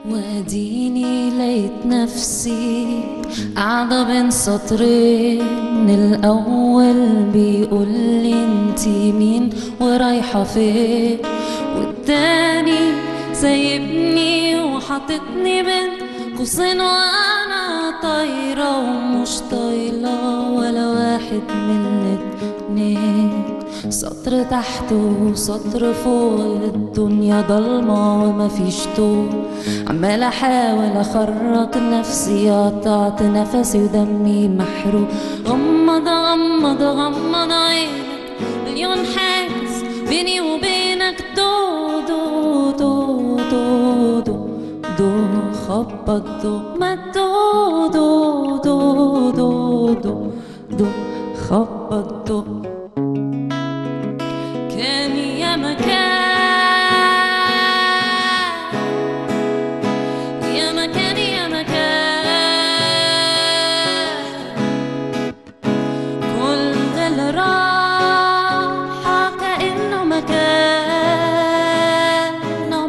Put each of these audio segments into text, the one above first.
واديني لقيت نفسي قاعدة بين سطرين الأول بيقول لي انتي مين ورايحة فين والتاني سايبني وحاططني بين قوسين وأنا طايرة ومش طايلة ولا واحد من الاتنين سطر تحت وسطر فوق الدنيا ضلمة ومفيش طول عمال احاول اخرج نفسي قطعت نفسي ودمي محروق غمض غمض غمض عينك مليون حاجز بيني وبينك دو دو دو دو دو دو خبط دو ما دو دو دو دو دو دو خبط دو كان يا مكان يا مكان يا مكان كل اللي راح كأنه مكانه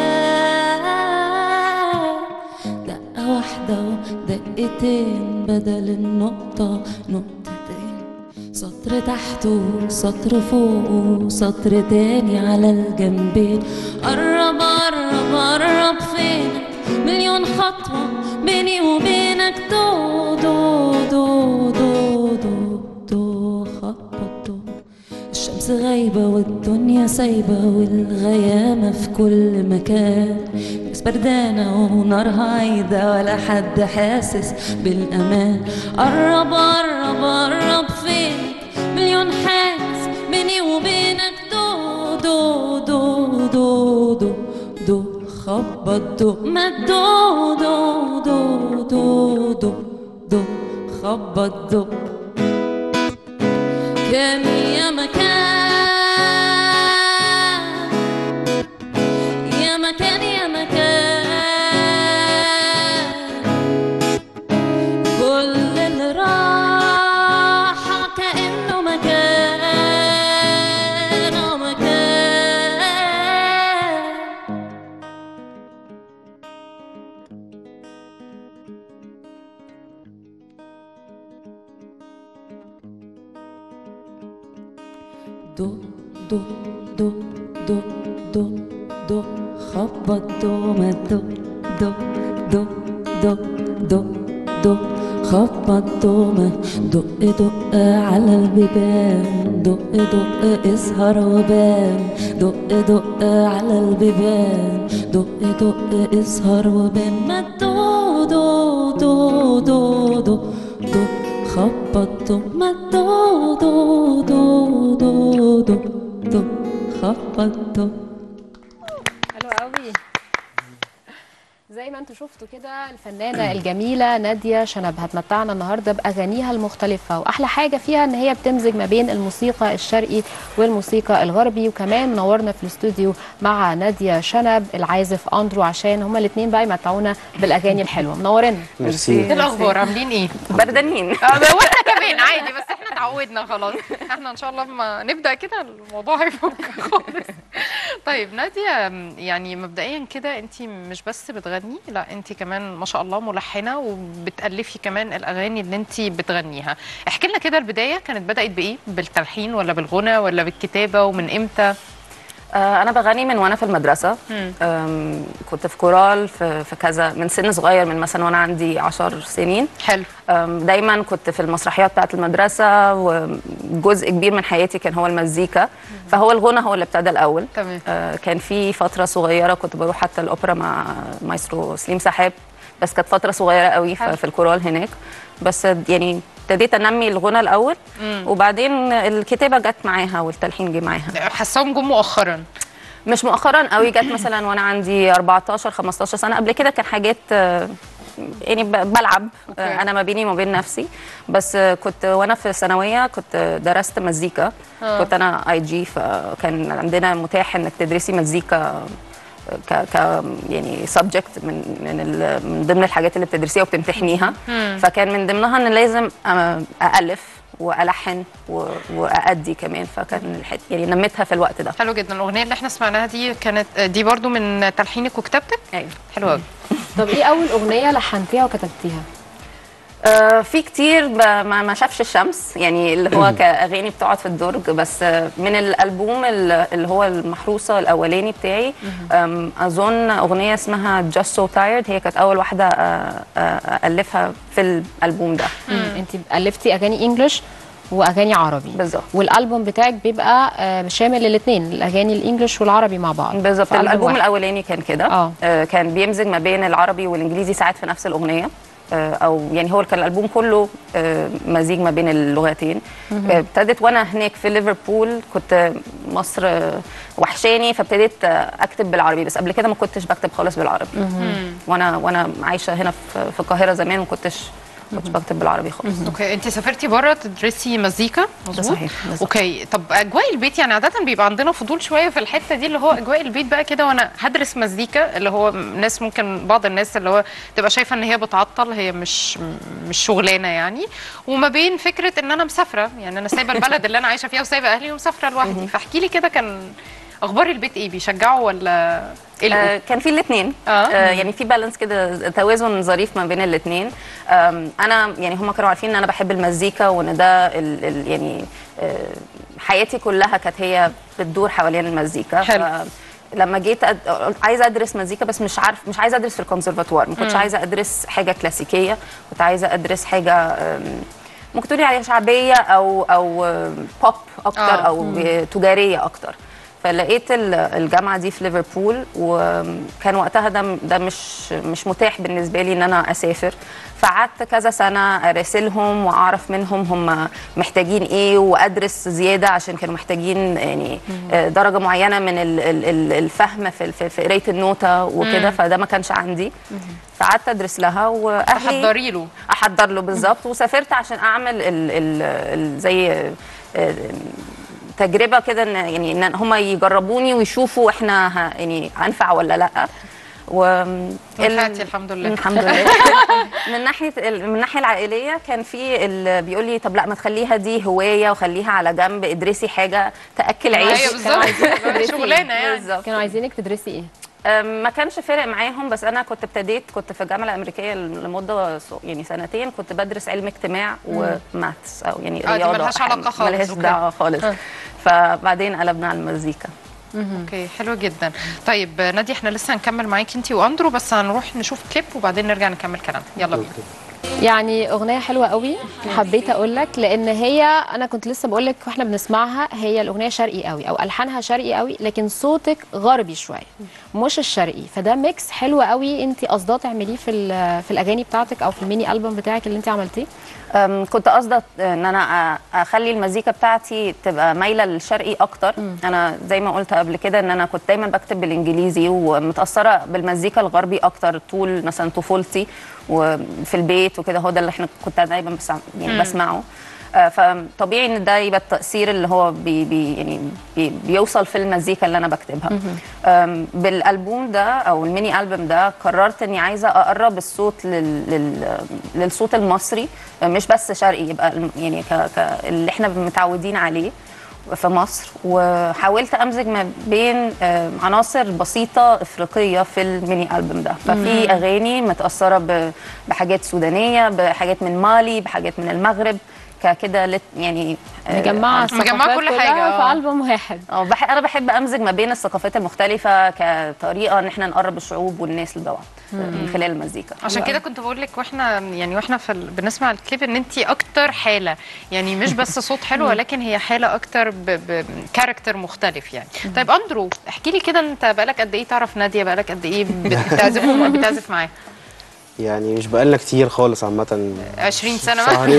مكان دقة واحدة ودقتين بدل النقطة نقطتين سطر تحت وسطر فوق وسطر تاني على الجنبين قرب قرب قرب فينك مليون خطوة بيني وبينك دو دو دو دو دو دو خبط دو الشمس غايبة والدنيا سايبة والغيامة في كل مكان ناس بردانة ونارها عايدة ولا حد حاسس بالأمان قرب قرب قرب فينك مليون حاجز بيني وبينك دو دو دو دو دو دو خبط دو ما دو دو دو دو دو دو خبط دو كان يا مكان يا مكان يا مكان كل اللي راح كأنه مكانه مكان دو دو دو دو دو دو خبط دو ما دو دو دو دو دو دو خبط دو ما دق دق على البيبان دق دق اسهر وبان دق دق على البيبان دق دق اسهر وبان ما دو دو دو دو دو دو خبط دو ما دو دو دو دو دو دو خبط دو حلو قوي زي ما انتم شفتوا كده الفنانه الجميله ناديه شنب هتمتعنا النهارده باغانيها المختلفه واحلى حاجه فيها ان هي بتمزج ما بين الموسيقى الشرقي والموسيقى الغربي وكمان منورنا في الاستوديو مع ناديه شنب العازف اندرو عشان هما الاثنين بقى يمتعونا بالاغاني الحلوه منورنا ميرسي ايه الاخبار عاملين ايه بردانين اه واحنا كمان عادي بس احنا اتعودنا خلاص احنا ان شاء الله لما نبدا كده الموضوع هيفك خالص طيب ناديه يعني مبدئيا كده انت مش بس بتغني لا انت كمان ما شاء الله ملحنه وبتالفي كمان الاغاني اللي انت بتغنيها احكي لنا كده البدايه كانت بدات بايه بالتلحين ولا بالغنى ولا بالكتابه ومن امتى آه، انا بغني من وانا في المدرسه مم. آم، كنت في كورال في, في كذا من سن صغير من مثلا وانا عندي 10 سنين حلو آم، دايما كنت في المسرحيات بتاعه المدرسه وجزء كبير من حياتي كان هو المزيكا فهو الغنى هو اللي ابتدى الاول تمام آه، كان في فتره صغيره كنت بروح حتى الاوبرا مع مايسترو سليم سحاب بس كانت فتره صغيره قوي حلو. في, في الكورال هناك بس يعني ابتديت انمي الغنى الاول مم. وبعدين الكتابه جت معاها والتلحين جه معاها حاساهم جم مؤخرا مش مؤخرا قوي جت مثلا وانا عندي 14 15 سنه قبل كده كان حاجات آه، يعني ب- بلعب أوكي. آه، انا ما بيني وما بين نفسي بس آه، كنت وانا في ثانويه كنت درست مزيكا آه. كنت انا اي جي فكان عندنا متاح انك تدرسي مزيكا ك ك يعني سبجكت من من ال- من ضمن الحاجات اللي بتدرسيها وبتمتحنيها مم. فكان من ضمنها ان لازم آه، الف والحن و- وادي كمان فكان الحت يعني نميتها في الوقت ده حلو جدا الاغنيه اللي احنا سمعناها دي كانت دي برضو من تلحينك وكتابتك ايوه حلو قوي طب ايه اول اغنيه لحنتيها وكتبتيها آه، في كتير ب- ما ما شافش الشمس يعني اللي هو كاغاني بتقعد في الدرج بس آه، من الالبوم ال- اللي هو المحروسه الاولاني بتاعي آم، اظن اغنيه اسمها Just So Tired هي كانت اول واحده آه، آه، الفها في الالبوم ده انت الفتي اغاني انجلش واغاني عربي بالظبط. والالبوم بتاعك بيبقى آه، شامل الاثنين الاغاني الانجليش والعربي مع بعض بالظبط في ألبوم الالبوم واحد. الاولاني كان كده آه. آه، كان بيمزج ما بين العربي والانجليزي ساعات في نفس الاغنيه آه، او يعني هو كان الالبوم كله آه، مزيج ما بين اللغتين آه، ابتدت وانا هناك في ليفربول كنت مصر آه، وحشاني فابتديت آه، اكتب بالعربي بس قبل كده ما كنتش بكتب خالص بالعربي وانا وانا عايشه هنا في في القاهره زمان ما كنتش كنتش بكتب بالعربي خالص اوكي انت سافرتي بره تدرسي مزيكا مظبوط صحيح، بالظبط. اوكي طب اجواء البيت يعني عاده بيبقى عندنا فضول شويه في الحته دي اللي هو اجواء البيت بقى كده وانا هدرس مزيكا اللي هو ناس ممكن بعض الناس اللي هو تبقى شايفه ان هي بتعطل هي مش مش شغلانه يعني وما بين فكره ان انا مسافره يعني انا سايبه البلد اللي انا عايشه فيها وسايبه اهلي ومسافره لوحدي فاحكي لي كده كان اخبار البيت ايه بيشجعوا ولا ايه آه الأمور؟ كان في الاثنين آه. آه يعني في بالانس كده توازن ظريف ما بين الاثنين انا يعني هم كانوا عارفين ان انا بحب المزيكا وان ده ال ال يعني آه حياتي كلها كانت هي بتدور حوالين المزيكا حلو. ف- لما جيت أد... قلت عايزه ادرس مزيكا بس مش عارف مش عايزه ادرس في الكونسرفاتوار ما كنتش عايزه ادرس حاجه كلاسيكيه كنت عايزه ادرس حاجه آم، ممكن تقولي عليها شعبيه او او آم، بوب اكتر آه. او آه، تجاريه اكتر فلقيت ال- الجامعه دي في ليفربول وكان وقتها ده ده مش مش متاح بالنسبه لي ان انا اسافر فقعدت كذا سنه اراسلهم واعرف منهم هم محتاجين ايه وادرس زياده عشان كانوا محتاجين يعني آه، درجه معينه من ال- ال- ال- الفهم في في في قرايه النوته وكده فده ما كانش عندي فقعدت ادرس لها واهلي تحضري له احضر له بالظبط وسافرت عشان اعمل ال ال ال زي آه، تجربه كده ان يعني ان هم يجربوني ويشوفوا احنا ه- يعني هنفع ولا لا و ونفعتي الحمد لله. الحمد لله من ناحيه ال- من الناحيه العائليه كان في اللي بيقول لي طب لا ما تخليها دي هوايه وخليها على جنب ادرسي حاجه تاكل عيش ايوه بالظبط شغلانه يعني بالظبط كانوا عايزينك تدرسي ايه أم، ما كانش فارق معاهم بس انا كنت ابتديت كنت في الجامعه الامريكيه لمده ص- يعني سنتين كنت بدرس علم اجتماع وماثس او يعني آه، دي رياضه ملهاش علاقة خالص، ملهاش أوكي. دعوه خالص فبعدين قلبنا على المزيكا اوكي حلو جدا طيب نادي احنا لسه هنكمل معاكي انت واندرو بس هنروح نشوف كليب وبعدين نرجع نكمل كلامنا يلا بينا يعني اغنيه حلوه قوي حبيت اقول لك لان هي انا كنت لسه بقول لك واحنا بنسمعها هي الاغنيه شرقي قوي او الحانها شرقي قوي لكن صوتك غربي شويه مش الشرقي فده ميكس حلو قوي انت قصداه تعمليه في ال- في الاغاني بتاعتك او في الميني البوم بتاعك اللي انت عملتيه أم، كنت قصدي ان انا أ- اخلي المزيكا بتاعتي تبقى مايله للشرقي اكتر انا زي ما قلت قبل كده ان انا كنت دايما بكتب بالانجليزي ومتاثره بالمزيكا الغربي اكتر طول مثلا طفولتي وفي البيت وكده هو ده اللي احنا كنت دايما بس يعني بسمعه آه، فطبيعي ان ده يبقى التاثير اللي هو بي بي يعني بي بيوصل في المزيكا اللي انا بكتبها آم، بالالبوم ده او الميني البوم ده قررت اني عايزه اقرب الصوت لل لل للصوت المصري آه، مش بس شرقي يبقى الم- يعني ك ك اللي احنا متعودين عليه في مصر وحاولت امزج ما بين آه، عناصر بسيطه افريقيه في الميني البوم ده ففي اغاني متاثره ب- بحاجات سودانيه بحاجات من مالي بحاجات من المغرب ككده لت- يعني آه، مجمعه مجمعة الثقافات كل كلها حاجة، آه. في البوم واحد اه بح... انا بحب امزج ما بين الثقافات المختلفه كطريقه ان احنا نقرب الشعوب والناس لبعض من خلال المزيكا عشان كده كنت بقول لك واحنا يعني واحنا في ال... بنسمع الكليب ان انت اكتر حاله يعني مش بس صوت حلو ولكن هي حاله اكتر بكاركتر مختلف يعني طيب اندرو احكي لي كده انت بقالك قد ايه تعرف ناديه بقالك قد ايه بتعزف بتعزف معاها يعني مش بقالنا كتير خالص عامة 20 سنه شهرين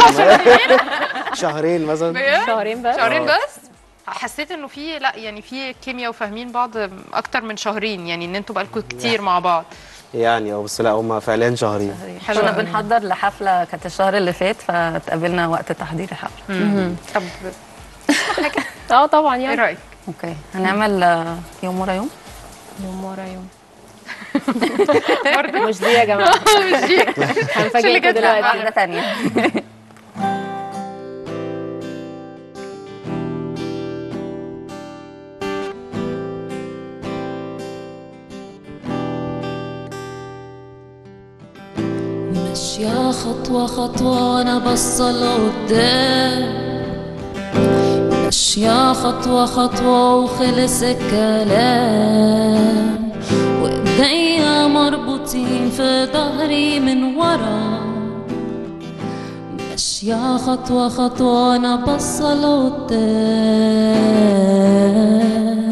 شهرين مثلا بجد؟ شهرين بس شهرين آه. بس حسيت انه في لا يعني في كيمياء وفاهمين بعض اكتر من شهرين يعني ان انتوا بقالكم كتير مع بعض يعني اه بس لا هما فعليا شهرين حلو كنا أوي. بنحضر لحفله كانت الشهر اللي فات فاتقابلنا وقت تحضير الحفله طب اه طبعا ايه يعني رايك اوكي هنعمل آه، يوم ورا يوم يوم ورا يوم برضه مش دي يا جماعه مش دي هنفاجئكم جت دلوقتي واحده ثانيه ماشية خطوة خطوة وانا بصة لقدام ماشية خطوة خطوة وخلص الكلام وايديا مربوطين في ظهري من ورا ماشية خطوة خطوة وانا بصة لقدام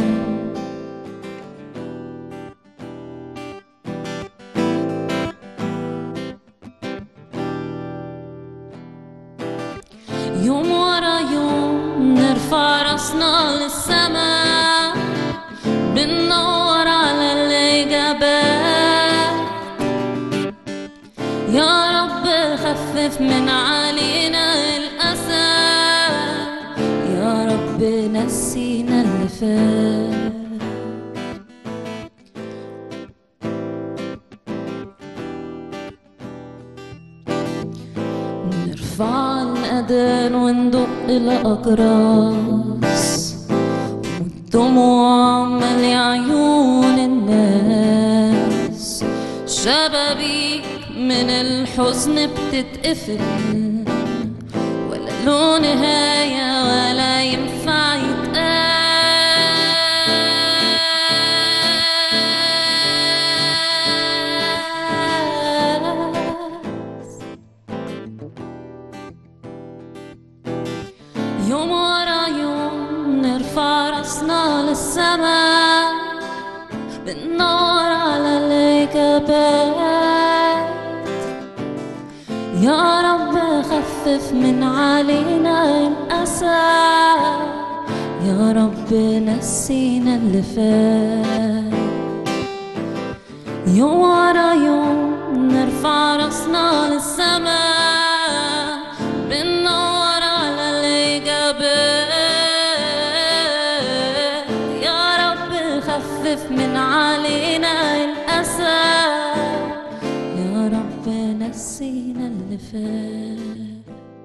يوم ورا يوم نرفع راسنا للسماء بندور على الإجابات يا رب خفف من علينا الأسى يا رب نسينا اللي فات نرفع الأذان وندق الأجراس والدموع مالية عيون الناس شبابيك من الحزن بتتقفل ولا له نهاية ولا ينفع يتقاس يوم ورا يوم نرفع راسنا للسماء بندور على الإجابات يا رب خفف من علينا الأسى يا رب نسينا اللي فات يوم ورا يوم نرفع راسنا للسماء بندور على الإجابات يا رب خفف من علينا الأسى يا رب نسينا اللي فات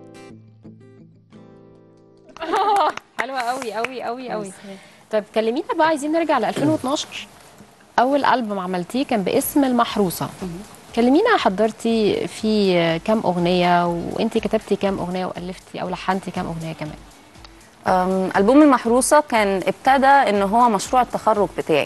حلوه قوي قوي قوي قوي طيب كلمينا بقى عايزين نرجع ل 2012 اول البوم عملتيه كان باسم المحروسه كلمينا حضرتي في كام اغنيه وانت كتبتي كام اغنيه والفتي او لحنتي كام اغنيه كمان أم، ألبوم المحروسة كان ابتدى إن هو مشروع التخرج بتاعي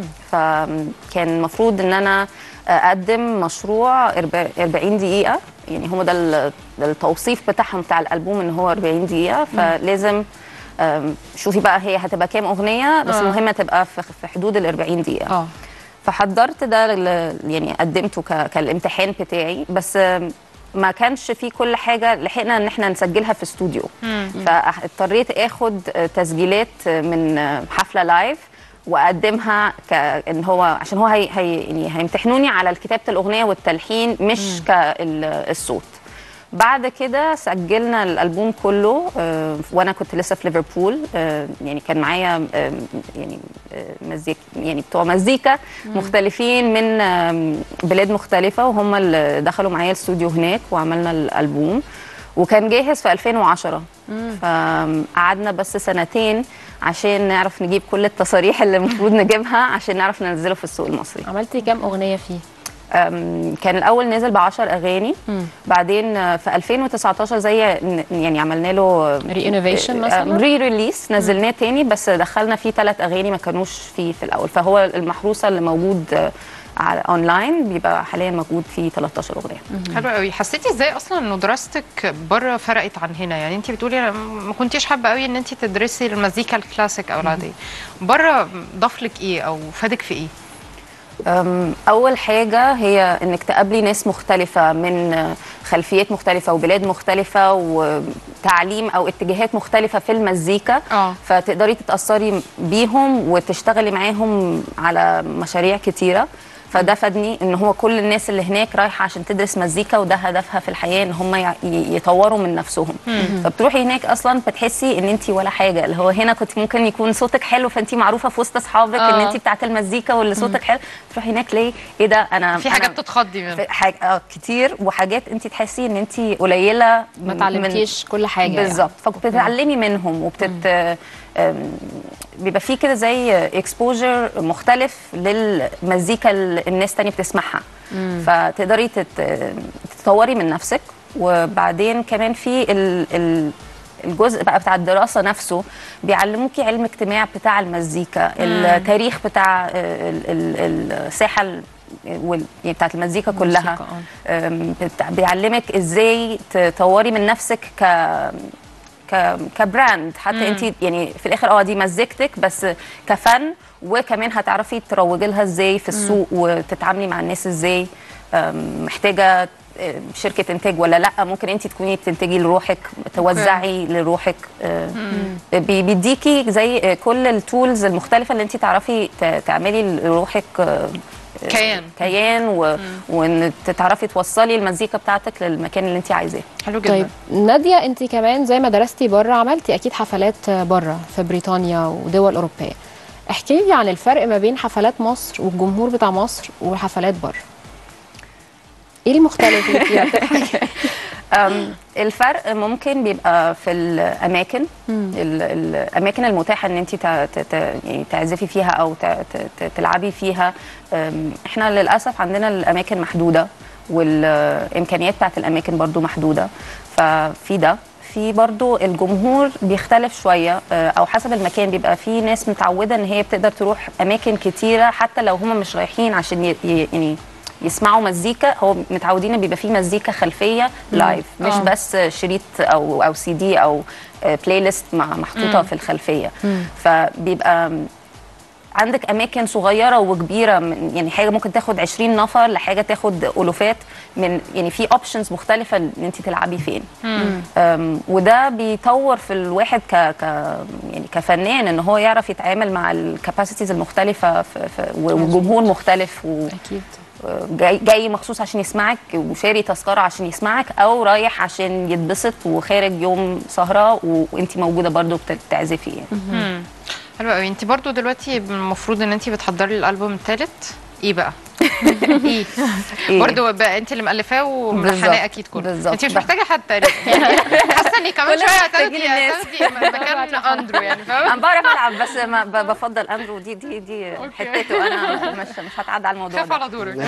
فكان المفروض إن أنا أقدم مشروع أرب- 40 دقيقة يعني هو ده ال- ده التوصيف بتاعهم بتاع الألبوم إن هو 40 دقيقة فلازم أم، شوفي بقى هي هتبقى كام أغنية بس آه. المهم تبقى في في حدود ال 40 دقيقة اه فحضرت ده ل- يعني قدمته ك- كالامتحان بتاعي بس آم، ما كانش فيه كل حاجه لحقنا ان احنا نسجلها في استوديو فاضطريت اخد آه، تسجيلات آه، من آه، حفله لايف واقدمها كان هو عشان هو هي هي يعني هيمتحنوني على كتابه الاغنيه والتلحين مش كالصوت بعد كده سجلنا الالبوم كله آه، وانا كنت لسه في ليفربول آه، يعني كان معايا آه، يعني آه، مزيك يعني بتوع مزيكا مختلفين من آم، بلاد مختلفه وهم اللي دخلوا معايا الاستوديو هناك وعملنا الالبوم وكان جاهز في 2010 فقعدنا بس سنتين عشان نعرف نجيب كل التصاريح اللي المفروض نجيبها عشان نعرف ننزله في السوق المصري عملتي كام اغنيه فيه أم، كان الاول نزل ب 10 اغاني بعدين آه، في 2019 زي ن- يعني عملنا له Re-innovation مثلاً؟ ري ريليس نزلناه تاني بس دخلنا فيه ثلاث اغاني ما كانوش فيه في الاول فهو المحروسه اللي موجود آه، على اونلاين بيبقى حاليا موجود فيه 13 اغنيه حلو قوي حسيتي ازاي اصلا انه دراستك بره فرقت عن هنا يعني انت بتقولي انا ما كنتيش حابه قوي ان انت تدرسي المزيكا الكلاسيك او العاديه بره ضاف لك ايه او فادك في ايه أم، أول حاجة هي إنك تقابلي ناس مختلفة من آه، خلفيات مختلفة وبلاد مختلفة وتعليم أو اتجاهات مختلفة في المزيكا آه. فتقدري تتأثري بيهم وتشتغلي معاهم على مشاريع كتيرة فده فادني ان هو كل الناس اللي هناك رايحه عشان تدرس مزيكا وده هدفها في الحياه ان هم يع- ي- يطوروا من نفسهم فبتروحي هناك اصلا بتحسي ان انت ولا حاجه اللي هو هنا كنت ممكن يكون صوتك حلو فانت معروفه في وسط اصحابك ان آه. انت بتاعت المزيكا واللي صوتك حلو تروحي هناك ليه ايه ده انا في حاجات أنا تتخضي منها في حاجة آه كتير وحاجات انت تحسي ان انت قليله ما من- تعلمتيش كل حاجه يعني. بالظبط فبتتعلمي منهم وبتت آم، بيبقى فيه كده زي اكسبوجر مختلف للمزيكا اللي الناس تانية بتسمعها فتقدري تت... تطوري من نفسك وبعدين كمان في ال ال الجزء بقى بتاع الدراسة نفسه بيعلموكي علم اجتماع بتاع المزيكا التاريخ بتاع ال- ال- الساحة ال- وال- يعني بتاعت المزيكا كلها الموسيقى، آه. أم، بتاع- بيعلمك ازاي تطوري من نفسك ك ك كبراند حتى انت يعني في الاخر اه دي مزيكتك بس كفن وكمان هتعرفي تروجي لها ازاي في السوق وتتعاملي مع الناس ازاي أم، محتاجه أم، شركه انتاج ولا لا ممكن انت تكوني بتنتجي لروحك توزعي لروحك أم، بي- بيديكي زي أه، كل التولز المختلفه اللي انت تعرفي ت- تعملي لروحك أه، كيان. كيان و... وان تعرفي توصلي المزيكا بتاعتك للمكان اللي انت عايزاه حلو جدا طيب ناديه انت كمان زي ما درستي بره عملتي اكيد حفلات بره في بريطانيا ودول اوروبيه احكي لي عن الفرق ما بين حفلات مصر والجمهور بتاع مصر والحفلات بره ايه المختلف اللي فيها بتضحكي؟ أم، الفرق ممكن بيبقى في الاماكن ال- الاماكن المتاحه ان انت يعني تعزفي فيها او ت- ت- ت- تلعبي فيها أم، احنا للاسف عندنا الاماكن محدوده والامكانيات بتاعت الاماكن برضو محدوده ففي ده في برضو الجمهور بيختلف شويه آه، او حسب المكان بيبقى في ناس متعوده ان هي بتقدر تروح اماكن كتيره حتى لو هم مش رايحين عشان ي- ي- يعني يسمعوا مزيكا هو متعودين إن بيبقى في مزيكا خلفيه لايف مش آه. بس شريط او او سي دي او بلاي ليست محطوطه في الخلفيه فبيبقى عندك اماكن صغيره وكبيره من يعني حاجه ممكن تاخد 20 نفر لحاجه تاخد الوفات من يعني في اوبشنز مختلفه ان انت تلعبي فين أم، وده بيطور في الواحد ك, ك يعني كفنان ان هو يعرف يتعامل مع الكاباسيتيز المختلفه في في وجمهور مختلف و اكيد جاي, جاي مخصوص عشان يسمعك وشاري تذكره عشان يسمعك او رايح عشان يتبسط وخارج يوم سهره و- وانت موجوده برضو بتعزفي يعني حلو قوي انت برضو دلوقتي المفروض ان انت بتحضري الالبوم الثالث ايه بقى ايه إيه؟ برضو بقى انت اللي مالفاه وملحناه بالظبط. اكيد كله بالظبط. انت مش بح- محتاجه حد تقريبا يعني حاسه اني كمان كلنا شويه محتاجين هتاخدي الناس. هتاخدي مكان اندرو يعني فاهمه انا بعرف العب بس ما ب- بفضل اندرو دي دي دي حتته انا مش مش هتعدى على الموضوع خاف ده على دورك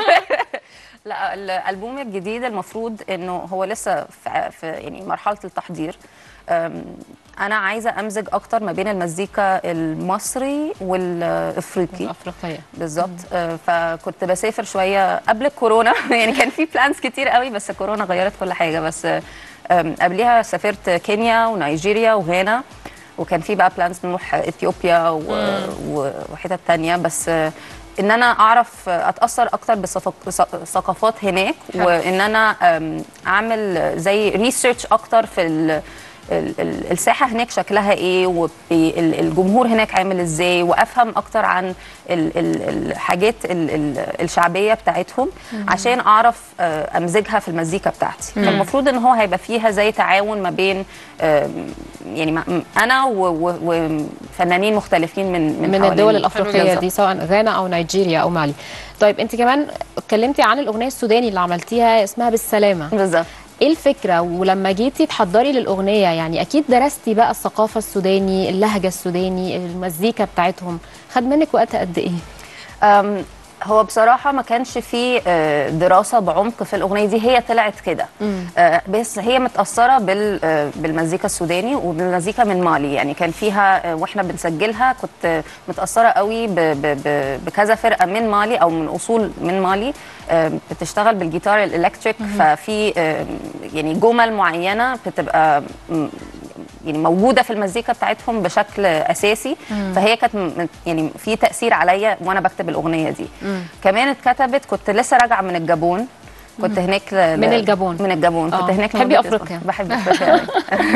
لا الالبوم الجديد المفروض انه هو لسه في, في يعني مرحله التحضير أم، انا عايزه امزج اكتر ما بين المزيكا المصري والافريقي الافريقيه بالظبط آه، فكنت بسافر شويه قبل الكورونا يعني كان في بلانز كتير قوي بس الكورونا غيرت كل حاجه بس آم، قبليها سافرت كينيا ونيجيريا وغانا وكان في بقى بلانز نروح اثيوبيا و- و- وحتت تانية بس آه، ان انا اعرف اتاثر اكتر بالثقافات هناك حلو. وان انا آم، اعمل زي ريسيرش اكتر في ال ال- ال- الساحه هناك شكلها ايه والجمهور هناك عامل ازاي وافهم اكتر عن ال- ال- الحاجات ال- ال- الشعبيه بتاعتهم عشان اعرف آه، امزجها في المزيكا بتاعتي فالمفروض ان هو هيبقى فيها زي تعاون ما بين آم، يعني مع- انا و- و- وفنانين مختلفين من من, من حوالين- الدول الافريقيه بالظبط. دي سواء غانا او نيجيريا او مالي طيب انت كمان اتكلمتي عن الاغنيه السوداني اللي عملتيها اسمها بالسلامه بالظبط ايه الفكره ولما جيتي تحضري للاغنيه يعني اكيد درستي بقى الثقافه السوداني اللهجه السوداني المزيكا بتاعتهم خد منك وقت قد ايه أم، هو بصراحة ما كانش فيه آه، دراسة بعمق في الأغنية دي هي طلعت كده آه، بس هي متأثرة بال- آه، بالمزيكا السوداني وبالمزيكا من مالي يعني كان فيها آه، واحنا بنسجلها كنت آه، متأثرة قوي ب- ب- ب- بكذا فرقة من مالي أو من أصول من مالي آه، بتشتغل بالجيتار الإلكتريك ففي آه، يعني جمل معينة بتبقى م- يعني موجوده في المزيكا بتاعتهم بشكل اساسي فهي كانت م- يعني في تاثير عليا وانا بكتب الاغنيه دي كمان اتكتبت كنت لسه راجعه من الجابون كنت هناك ل... من الجابون. من الجابون كنت آه. هناك بتحبي لمدة أفريقيا. أسبوع. بحب افريقيا أوي.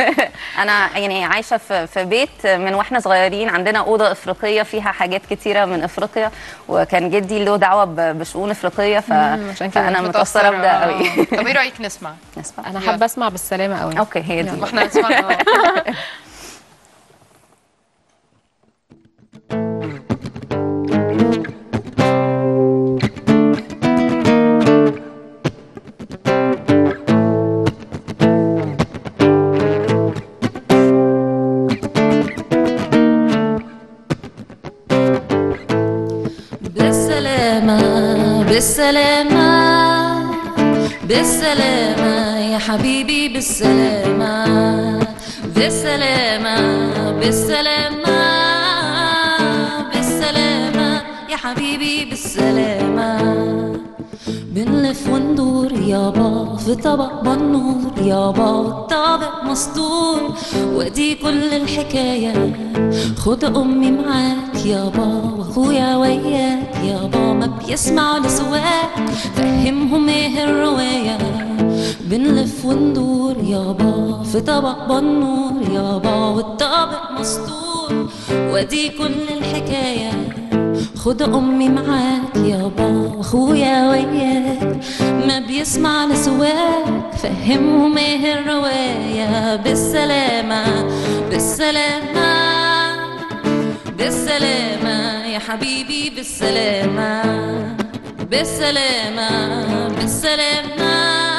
انا يعني عايشه في في بيت من واحنا صغيرين عندنا اوضه افريقيه فيها حاجات كتيره من افريقيا وكان جدي له دعوه ب- بشؤون افريقيه ف... عشان كده فانا متاثره بده آه. قوي طب ايه رايك نسمع نسمع. انا يلا. حابه اسمع بالسلامه قوي اوكي هي دي واحنا نسمع بالسلامة بالسلامة بالسلامة يا حبيبي بالسلامة بالسلامة بالسلامة بالسلامة يا حبيبي بالسلامة بنلف وندور يابا في طبق بنور يابا طابق مسطور ودي كل الحكاية خد أمي معاك يابا وأخويا وياك يابا ما بيسمعوا لسواك فهمهم ايه الرواية بنلف وندور يابا في طبق بنور يابا والطابق مسطور ودي كل الحكاية خد امي معاك يابا واخويا وياك ما بيسمع لسواك فهمهم ايه الرواية بالسلامة بالسلامة بالسلامة يا حبيبي بالسلامة بالسلامة بالسلامة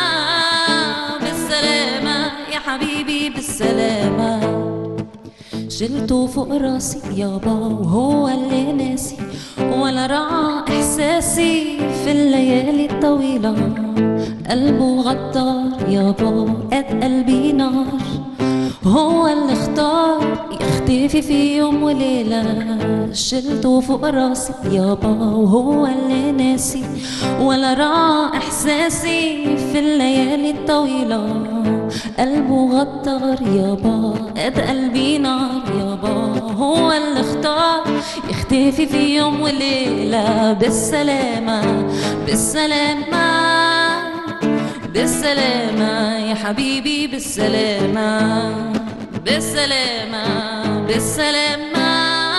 بالسلامة يا حبيبي بالسلامة شلته فوق راسي يابا وهو اللي ناسي ولا راعى احساسي في الليالي الطويلة قلبه غدار يابا قد قلبي نار هو اللي اختار يختفي في يوم وليلة شلته فوق راسي يابا وهو اللي ناسي ولا راعى احساسي في الليالي الطويلة قلبه غدار يابا قد قلبي نار يابا هو اللي اختار يختفي في يوم وليلة بالسلامة بالسلامة بالسلامة يا حبيبي بالسلامة بالسلامة بالسلامة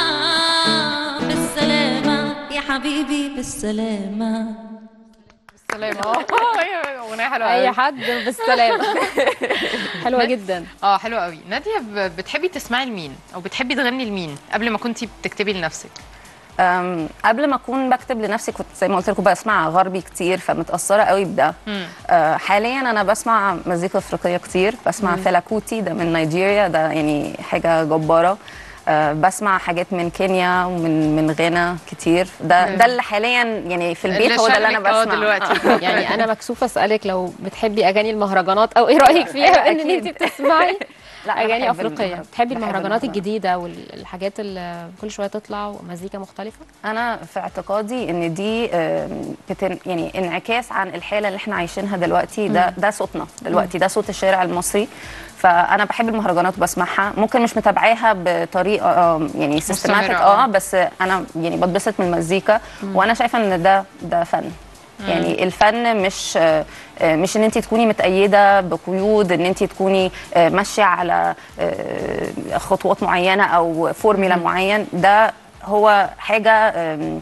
بالسلامة يا حبيبي بالسلامة سلام اه اغنيه حلوه اي قوي حد بالسلامه حلوه جدا اه حلوه قوي ناديه ب- بتحبي تسمعي لمين او بتحبي تغني لمين قبل ما كنتي بتكتبي لنفسك أم، قبل ما اكون بكتب لنفسي كنت زي ما قلت لكم بسمع غربي كتير فمتاثره قوي بده أه، حاليا انا بسمع مزيكا افريقيه كتير بسمع فيلا كوتي ده من نيجيريا ده يعني حاجه جباره أه، بسمع حاجات من كينيا ومن من غانا كتير ده ده اللي حاليا يعني في البيت هو ده اللي انا شغلك اه بسمع دلوقتي يعني انا مكسوفه اسالك لو بتحبي اغاني المهرجانات او ايه رايك فيها ان أكيد. انت بتسمعي لا، أنا اغاني بحب افريقيه المهرجانات. بتحبي بحب المهرجانات المهرجانات. الجديده والحاجات اللي كل شويه تطلع ومزيكا مختلفه انا في اعتقادي ان دي آم، بتن يعني انعكاس عن الحاله اللي احنا عايشينها دلوقتي ده ده صوتنا دلوقتي ده صوت الشارع المصري فانا بحب المهرجانات وبسمعها ممكن مش متابعاها بطريقه آم، يعني سيستماتيك آه. اه بس انا يعني بتبسط من المزيكا وانا شايفه ان ده ده فن يعني الفن مش آه، آه، مش ان انت تكوني متأيده بقيود ان انت تكوني آه، ماشيه على آه، خطوات معينه او فورمولا معين ده هو حاجه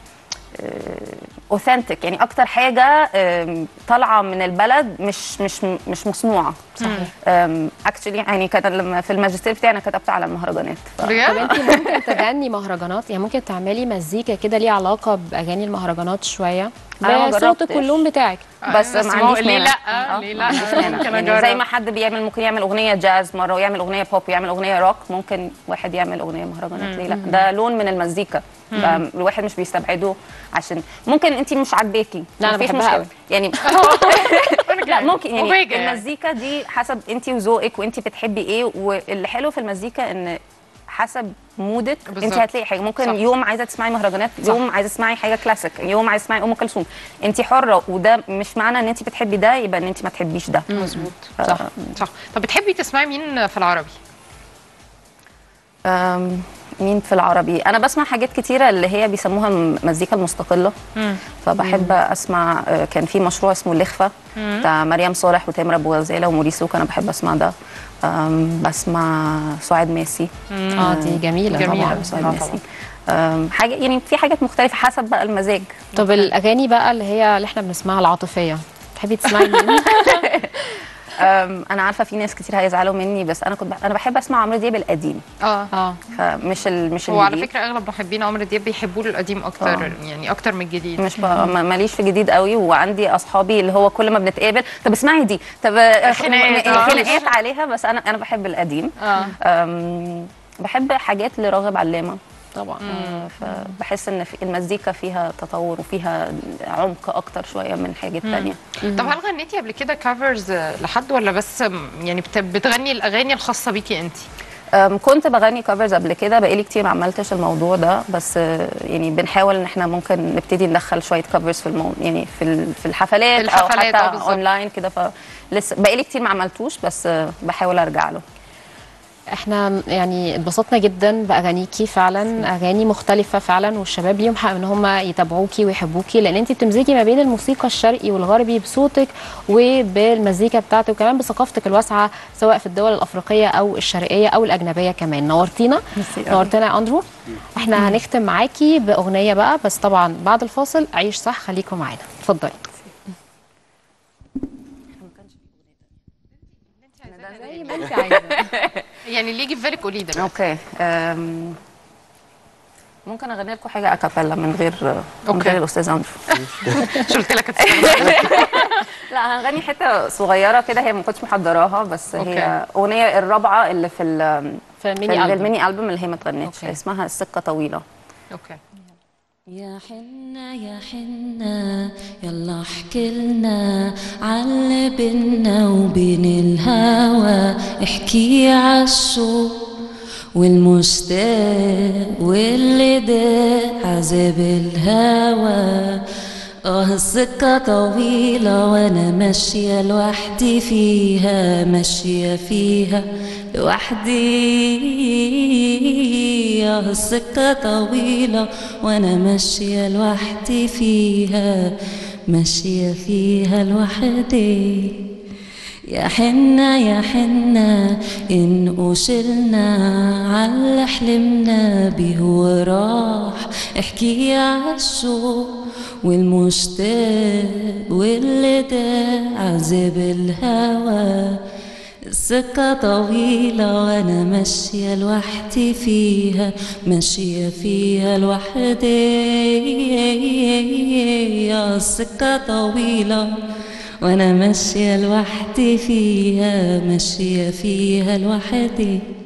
اوثنتيك يعني اكتر حاجه آم، طالعه من البلد مش مش مش مصنوعه صحيح اكشلي يعني كان لما في الماجستير بتاعي انا كتبت على المهرجانات ف... طب بجد انت ممكن تغني مهرجانات يعني ممكن تعملي مزيكا كده ليها علاقه باغاني المهرجانات شويه أنا ما بصوت جربتش. اللون بتاعك بس ما ما هو عنديش ليه مانع. لا آه، ليه ما لا عنديش مانع. ممكن يعني اجرب زي ما حد بيعمل ممكن يعمل اغنيه جاز مره ويعمل اغنيه بوب ويعمل اغنيه روك ممكن واحد يعمل اغنيه مهرجانات ليه لا ده لون من المزيكا الواحد مش بيستبعده عشان ممكن انت مش عاجباكي لا، أنا مفيش بحبها مشكلة. قوي. يعني لا ممكن يعني مبهجة يعني. المزيكا دي حسب انت وذوقك وانت بتحبي ايه واللي حلو في المزيكا ان حسب مودك انت بالظبط. هتلاقي حاجه ممكن صح. صح. يوم عايزه تسمعي مهرجانات يوم عايزه تسمعي حاجه كلاسيك يوم عايزه تسمعي ام كلثوم انت حره وده مش معنى ان انت بتحبي ده يبقى ان انت ما تحبيش ده مظبوط صح صح طب بتحبي تسمعي مين في العربي أم، مين في العربي انا بسمع حاجات كتيره اللي هي بيسموها المزيكا المستقله فبحب اسمع آه، كان في مشروع اسمه اللخفه بتاع مريم صالح وتامر ابو غزاله وموريس لوك انا بحب اسمع ده أم، بسمع سعاد ماسي اه دي جميله جميلة. طبعا طبعا سعاد آه، ماسي أم، حاجه يعني في حاجات مختلفه حسب بقى المزاج طب الاغاني بقى اللي هي اللي احنا بنسمعها العاطفيه تحبي تسمعي مين أم، انا عارفه في ناس كتير هيزعلوا مني بس انا كنت بح- انا بحب اسمع عمرو دياب القديم اه اه فمش ال... مش وعلى الجديد. فكره اغلب محبين عمرو دياب بيحبوا له القديم اكتر آه. يعني اكتر من الجديد مش ب... ما- ماليش في جديد قوي وعندي اصحابي اللي هو كل ما بنتقابل طب اسمعي دي طب آه، خناقات، م- آه. خناقات عليها بس انا انا بحب القديم اه أم... بحب حاجات لراغب علامه طبعا آه، فبحس ان في المزيكا فيها تطور وفيها عمق اكتر شويه من حاجات تانية طب هل غنيتي قبل كده كفرز لحد ولا بس يعني بت- بتغني الاغاني الخاصه بيكي انت أم، كنت بغني كفرز قبل كده بقالي كتير ما عملتش الموضوع ده بس آه، يعني بنحاول ان احنا ممكن نبتدي ندخل شويه كفرز في المو... يعني في ال- في الحفلات, في الحفلات، او آه، حتى بالظبط. اونلاين كده فلسه بقالي كتير ما عملتوش بس آه، بحاول ارجع له احنا يعني اتبسطنا جدا باغانيكي فعلا اغاني مختلفه فعلا والشباب ليهم حق ان هم يتابعوكي ويحبوكي لان انت بتمزجي ما بين الموسيقى الشرقي والغربي بصوتك وبالمزيكا بتاعتك وكمان بثقافتك الواسعه سواء في الدول الافريقيه او الشرقيه او الاجنبيه كمان نورتينا ميرسي أوي. نورتنا يا اندرو احنا هنختم معاكي باغنيه بقى بس طبعا بعد الفاصل عيش صح خليكم معانا اتفضلي زي ما انت عايزه يعني اللي يجي في بالك قولي ده اوكي أم، ممكن اغني لكم حاجه اكابيلا من غير من أوكي. غير الاستاذ اندرو مش قلت لك هتستخدمي لا هنغني حته صغيره كده هي ما كنتش محضراها بس أوكي. هي اغنيه الرابعه اللي في ال- في في الميني ألبوم. الميني البوم اللي هي ما اتغنتش أوكي. اسمها السكه طويله اوكي يا حنا يا حنا يلا احكي لنا عاللي بينا وبين الهوى احكي عالشوق والمشتاق واللي ده عذاب الهوى اه السكة طويلة وانا ماشية لوحدي فيها ماشية فيها لوحدي اه السكة طويلة وانا ماشية لوحدي فيها ماشية فيها لوحدي يا حنا يا حنا إن وشلنا عاللي حلمنا بيه وراح احكي عالشوق والمشتاق واللي ده عذاب الهوى السكة طويلة وأنا ماشية لوحدي فيها ماشية فيها لوحدي يا السكة طويلة وأنا ماشية لوحدي فيها ماشية فيها لوحدي